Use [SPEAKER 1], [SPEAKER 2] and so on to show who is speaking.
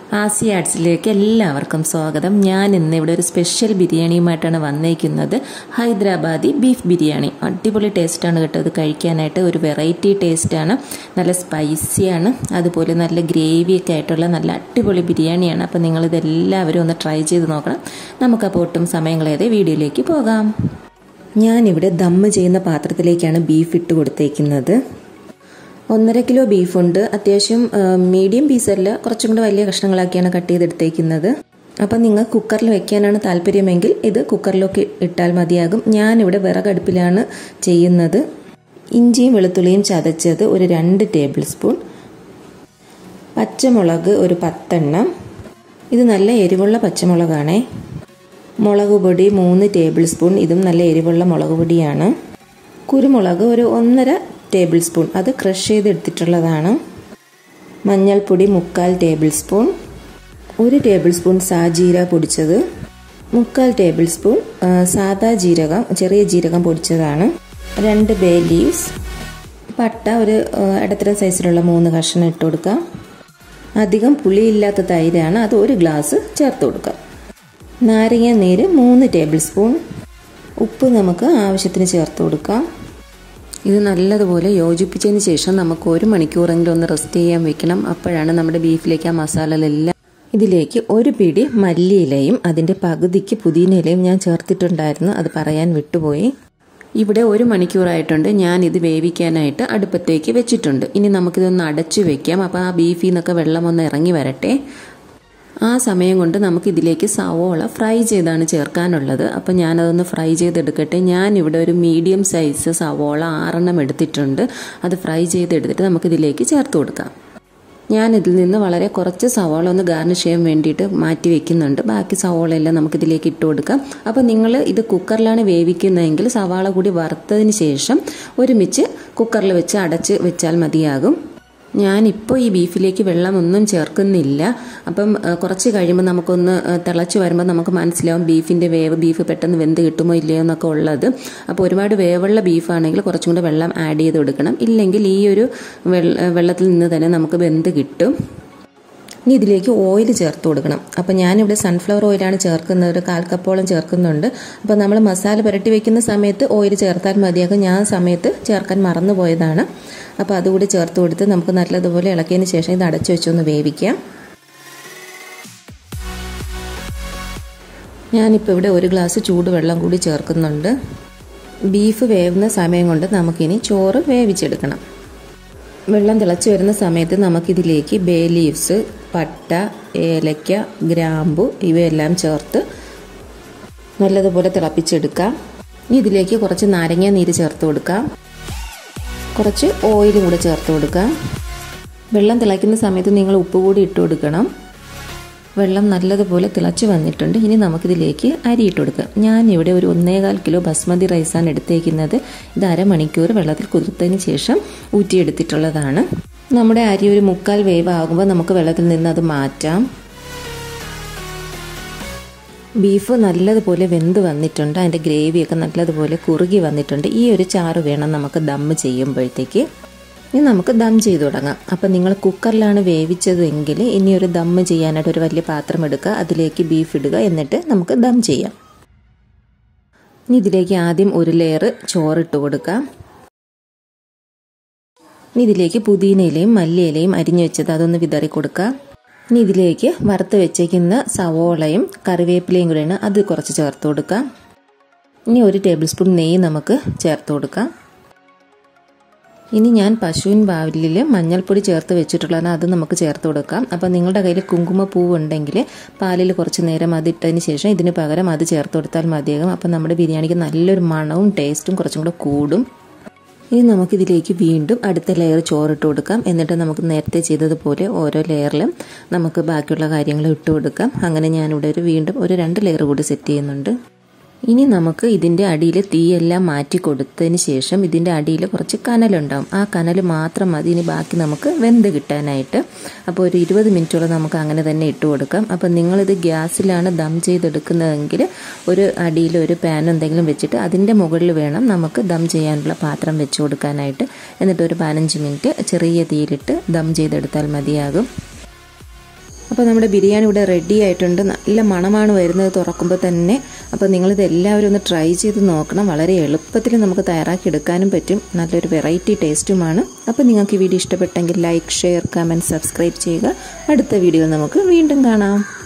[SPEAKER 1] ആസിയ ആർട്സിലേക്ക് എല്ലാവർക്കും സ്വാഗതം ഞാൻ ഇന്ന് ഇവിടെ ഒരു സ്പെഷ്യൽ ബിരിയാണിയുമായിട്ടാണ് വന്നേക്കുന്നത് ഹൈദരാബാദി ബീഫ് ബിരിയാണി അടിപൊളി ടേസ്റ്റാണ് കേട്ടോ ഇത് കഴിക്കാനായിട്ട് ഒരു വെറൈറ്റി ടേസ്റ്റാണ് നല്ല സ്പൈസിയാണ് അതുപോലെ നല്ല ഗ്രേവിയൊക്കെ ആയിട്ടുള്ള നല്ല അടിപൊളി ബിരിയാണിയാണ് അപ്പോൾ നിങ്ങളിതെല്ലാവരും ഒന്ന് ട്രൈ ചെയ്ത് നോക്കണം നമുക്കപ്പോൾ ഒട്ടും സമയം കളയാതെ വീഡിയോയിലേക്ക് പോകാം ഞാനിവിടെ ദമ്മ് ചെയ്യുന്ന പാത്രത്തിലേക്കാണ് ബീഫ് ഇട്ട് കൊടുത്തേക്കുന്നത് ഒന്നര കിലോ ബീഫുണ്ട് അത്യാവശ്യം മീഡിയം പീസല്ല കുറച്ചും കൂടെ വലിയ കഷ്ണങ്ങളാക്കിയാണ് കട്ട് ചെയ്തെടുത്തേക്കുന്നത് അപ്പം നിങ്ങൾ കുക്കറിൽ വെക്കാനാണ് താല്പര്യമെങ്കിൽ ഇത് കുക്കറിലൊക്കെ ഇട്ടാൽ മതിയാകും ഞാനിവിടെ വിറകടുപ്പിലാണ് ചെയ്യുന്നത് ഇഞ്ചിയും വെളുത്തുള്ളിയും ചതച്ചത് ഒരു രണ്ട് ടേബിൾ സ്പൂൺ പച്ചമുളക് ഒരു പത്തെണ്ണം ഇത് നല്ല എരിവുള്ള പച്ചമുളകാണേ മുളക് പൊടി മൂന്ന് ടേബിൾ സ്പൂൺ ഇതും നല്ല എരിവുള്ള മുളക് പൊടിയാണ് കുരുമുളക് ഒരു ഒന്നര ടേബിൾ സ്പൂൺ അത് ക്രഷ് ചെയ്തെടുത്തിട്ടുള്ളതാണ് മഞ്ഞൾപ്പൊടി മുക്കാൽ ടേബിൾ സ്പൂൺ ഒരു ടേബിൾ സ്പൂൺ സാജീര പൊടിച്ചത് മുക്കാൽ ടേബിൾ സ്പൂൺ സാദാ ജീരകം ചെറിയ ജീരകം പൊടിച്ചതാണ് രണ്ട് ബേ ലീവ്സ് പട്ട ഒരു ഇടത്തരം സൈസിലുള്ള മൂന്ന് കഷ്ണം ഇട്ട് കൊടുക്കാം അധികം പുളിയില്ലാത്ത തൈരാണ് അത് ഒരു ഗ്ലാസ് ചേർത്ത് കൊടുക്കാം നാരങ്ങ നീര് മൂന്ന് ടേബിൾ സ്പൂൺ ഉപ്പ് നമുക്ക് ആവശ്യത്തിന് ചേർത്ത് കൊടുക്കാം ഇത് നല്ലതുപോലെ യോജിപ്പിച്ചതിന് ശേഷം നമുക്ക് ഒരു മണിക്കൂറെങ്കിലും ഒന്ന് റെസ്റ്റ് ചെയ്യാൻ വെക്കണം അപ്പോഴാണ് നമ്മുടെ ബീഫിലേക്ക് ആ മസാലകളെല്ലാം ഇതിലേക്ക് ഒരു പിടി മല്ലിയിലയും അതിൻ്റെ പകുതിക്ക് പുതിനയിലയും ഞാൻ ചേർത്തിട്ടുണ്ടായിരുന്നു അത് പറയാൻ വിട്ടുപോയി ഇവിടെ ഒരു മണിക്കൂറായിട്ടുണ്ട് ഞാൻ ഇത് വേവിക്കാനായിട്ട് അടുപ്പത്തേക്ക് വെച്ചിട്ടുണ്ട് ഇനി നമുക്കിതൊന്ന് അടച്ചു വെക്കാം അപ്പോൾ ആ ബീഫിൽ നിന്നൊക്കെ വെള്ളം ഒന്ന് ഇറങ്ങി വരട്ടെ ആ സമയം കൊണ്ട് നമുക്ക് ഇതിലേക്ക് സവോള ഫ്രൈ ചെയ്താണ് ചേർക്കാനുള്ളത് അപ്പോൾ ഞാനതൊന്ന് ഫ്രൈ ചെയ്തെടുക്കട്ടെ ഞാൻ ഇവിടെ ഒരു മീഡിയം സൈസ് സവോള ആറെണ്ണം എടുത്തിട്ടുണ്ട് അത് ഫ്രൈ ചെയ്തെടുത്തിട്ട് നമുക്കിതിലേക്ക് ചേർത്ത് കൊടുക്കാം ഞാൻ ഇതിൽ നിന്ന് വളരെ കുറച്ച് സവോള ഒന്ന് ഗാർണിഷ് ചെയ്യാൻ വേണ്ടിയിട്ട് മാറ്റി വെക്കുന്നുണ്ട് ബാക്കി സവോള എല്ലാം നമുക്കിതിലേക്ക് ഇട്ട് കൊടുക്കാം അപ്പോൾ നിങ്ങൾ ഇത് കുക്കറിലാണ് വേവിക്കുന്നതെങ്കിൽ സവാള കൂടി വറുത്തതിന് ശേഷം ഒരുമിച്ച് കുക്കറിൽ വെച്ച് അടച്ച് വെച്ചാൽ മതിയാകും ഞാനിപ്പോൾ ഈ ബീഫിലേക്ക് വെള്ളമൊന്നും ചേർക്കുന്നില്ല അപ്പം കുറച്ച് കഴിയുമ്പോൾ നമുക്കൊന്ന് തിളച്ച് വരുമ്പോൾ നമുക്ക് മനസ്സിലാവും ബീഫിൻ്റെ വേവ് ബീഫ് പെട്ടെന്ന് വെന്ത് കിട്ടുമോ ഇല്ലയോ എന്നൊക്കെ ഉള്ളത് അപ്പോൾ ഒരുപാട് വേവുള്ള ബീഫാണെങ്കിൽ കുറച്ചും കൂടെ വെള്ളം ആഡ് ചെയ്ത് കൊടുക്കണം ഇല്ലെങ്കിൽ ഈ ഒരു വെള്ളത്തിൽ നിന്ന് തന്നെ നമുക്ക് വെന്ത് കിട്ടും ഇനി ഇതിലേക്ക് ഓയിൽ ചേർത്ത് കൊടുക്കണം അപ്പോൾ ഞാനിവിടെ സൺഫ്ലവർ ഓയിലാണ് ചേർക്കുന്നത് ഒരു കാൽ കപ്പോളം ചേർക്കുന്നുണ്ട് അപ്പോൾ നമ്മൾ മസാല പുരട്ടി വെക്കുന്ന സമയത്ത് ഓയിൽ ചേർത്താൽ മതിയാകും ഞാൻ സമയത്ത് ചേർക്കാൻ മറന്നു പോയതാണ് അപ്പോൾ അതുകൂടി ചേർത്ത് കൊടുത്ത് നമുക്ക് നല്ലതുപോലെ ഇളക്കിയതിന് ശേഷം ഇത് അടച്ചു വെച്ചൊന്ന് വേവിക്കാം ഞാനിപ്പോൾ ഇവിടെ ഒരു ഗ്ലാസ് ചൂടുവെള്ളം കൂടി ചേർക്കുന്നുണ്ട് ബീഫ് വേവുന്ന സമയം കൊണ്ട് നമുക്കിനി ചോറ് വേവിച്ചെടുക്കണം വെള്ളം തിളച്ച് വരുന്ന സമയത്ത് നമുക്കിതിലേക്ക് ബേ ലീവ്സ് പട്ട ഏലക്ക ഗ്രാമ്പു ഇവയെല്ലാം ചേർത്ത് നല്ലതുപോലെ തിളപ്പിച്ചെടുക്കാം ഇനി ഇതിലേക്ക് കുറച്ച് നാരങ്ങ നീര് ചേർത്ത് കൊടുക്കാം കുറച്ച് ഓയിലും കൂടെ ചേർത്ത് കൊടുക്കാം വെള്ളം തിളയ്ക്കുന്ന സമയത്ത് നിങ്ങൾ ഉപ്പ് കൂടി ഇട്ട് കൊടുക്കണം വെള്ളം നല്ലതുപോലെ തിളച്ച് വന്നിട്ടുണ്ട് ഇനി നമുക്കിതിലേക്ക് അരി ഇട്ട് കൊടുക്കാം ഞാനിവിടെ ഒരു ഒന്നേകാൽ കിലോ ബസ്മതി റൈസാണ് എടുത്തേക്കുന്നത് ഇത് അരമണിക്കൂർ വെള്ളത്തിൽ കുതിർത്തതിന് ശേഷം ഊറ്റിയെടുത്തിട്ടുള്ളതാണ് നമ്മുടെ അരി ഒരു മുക്കാൽ വേവ് ആകുമ്പോൾ നമുക്ക് വെള്ളത്തിൽ നിന്ന് അത് മാറ്റാം ബീഫ് നല്ലതുപോലെ വെന്ത് വന്നിട്ടുണ്ട് അതിൻ്റെ ഗ്രേവിയൊക്കെ നല്ലതുപോലെ കുറുകി വന്നിട്ടുണ്ട് ഈ ഒരു ചാറ് വേണം നമുക്ക് ദമ്മ് ചെയ്യുമ്പോഴത്തേക്ക് ഇനി നമുക്ക് ദം ചെയ്ത് തുടങ്ങാം അപ്പം നിങ്ങൾ കുക്കറിലാണ് വേവിച്ചതെങ്കിൽ ഇനി ഒരു ദമ്മ് ചെയ്യാനായിട്ട് ഒരു വലിയ പാത്രം എടുക്കുക അതിലേക്ക് ബീഫ് ഇടുക എന്നിട്ട് നമുക്ക് ദം ചെയ്യാം ഇനി ഇതിലേക്ക് ആദ്യം ഒരു ലെയർ ചോറിട്ട് കൊടുക്കാം ഇനി ഇതിലേക്ക് പുതിനയിലയും മല്ലിയിലയും അരിഞ്ഞു വെച്ചത് അതൊന്ന് വിതറി കൊടുക്കാം ഇനി ഇതിലേക്ക് വറുത്ത് വെച്ചേക്കുന്ന സവോളയും കറിവേപ്പിലയും കൂടെയാണ് അത് കുറച്ച് ചേർത്ത് കൊടുക്കാം ഇനി ഒരു ടേബിൾ സ്പൂൺ നെയ്യ് നമുക്ക് ചേർത്ത് കൊടുക്കാം ഇനി ഞാൻ പശുവിൻ പാലിൽ മഞ്ഞൾപ്പൊടി ചേർത്ത് വെച്ചിട്ടുള്ളതാണ് അത് നമുക്ക് ചേർത്ത് കൊടുക്കാം അപ്പോൾ നിങ്ങളുടെ കയ്യിൽ കുങ്കുമപ്പൂവ് ഉണ്ടെങ്കിൽ പാലിൽ കുറച്ച് നേരം അത് ഇട്ടതിന് ശേഷം ഇതിന് പകരം അത് ചേർത്ത് കൊടുത്താൽ മതിയാകും അപ്പോൾ നമ്മുടെ ബിരിയാണിക്ക് നല്ലൊരു മണവും ടേസ്റ്റും കുറച്ചും കൂടെ കൂടും ഇനി നമുക്കിതിലേക്ക് വീണ്ടും അടുത്ത ലെയർ ചോറിട്ട് കൊടുക്കാം എന്നിട്ട് നമുക്ക് നേരത്തെ ചെയ്തതുപോലെ ഓരോ ലെയറിലും നമുക്ക് ബാക്കിയുള്ള കാര്യങ്ങൾ ഇട്ട് കൊടുക്കാം അങ്ങനെ ഞാനിവിടെ ഒരു വീണ്ടും ഒരു രണ്ട് ലെയർ കൂടി സെറ്റ് ചെയ്യുന്നുണ്ട് ഇനി നമുക്ക് ഇതിൻ്റെ അടിയിൽ തീയെല്ലാം മാറ്റി കൊടുത്തതിന് ശേഷം ഇതിൻ്റെ അടിയിൽ കുറച്ച് കനലുണ്ടാവും ആ കനൽ മാത്രം മതി ഇനി ബാക്കി നമുക്ക് വെന്ത് കിട്ടാനായിട്ട് അപ്പോൾ ഒരു ഇരുപത് മിനിറ്റോളം നമുക്ക് അങ്ങനെ തന്നെ ഇട്ട് കൊടുക്കാം അപ്പോൾ നിങ്ങളിത് ഗ്യാസിലാണ് ദം ചെയ്തെടുക്കുന്നതെങ്കിൽ ഒരു അടിയിൽ ഒരു പാൻ എന്തെങ്കിലും വെച്ചിട്ട് അതിൻ്റെ മുകളിൽ വേണം നമുക്ക് ദം ചെയ്യാനുള്ള പാത്രം വെച്ച് കൊടുക്കാനായിട്ട് എന്നിട്ട് ഒരു പതിനഞ്ച് മിനിറ്റ് ചെറിയ തീയിലിട്ട് ദം ചെയ്തെടുത്താൽ മതിയാകും അപ്പോൾ നമ്മുടെ ബിരിയാണി ഇവിടെ റെഡി ആയിട്ടുണ്ട് നല്ല മണമാണ് വരുന്നത് തുറക്കുമ്പോൾ തന്നെ അപ്പോൾ നിങ്ങളിത് എല്ലാവരും ഒന്ന് ട്രൈ ചെയ്ത് നോക്കണം വളരെ എളുപ്പത്തിൽ നമുക്ക് തയ്യാറാക്കി എടുക്കാനും പറ്റും നല്ലൊരു വെറൈറ്റി ടേസ്റ്റുമാണ് അപ്പോൾ നിങ്ങൾക്ക് ഈ വീഡിയോ ഇഷ്ടപ്പെട്ടെങ്കിൽ ലൈക്ക് ഷെയർ കമൻറ്റ് സബ്സ്ക്രൈബ് ചെയ്യുക അടുത്ത വീഡിയോ നമുക്ക് വീണ്ടും കാണാം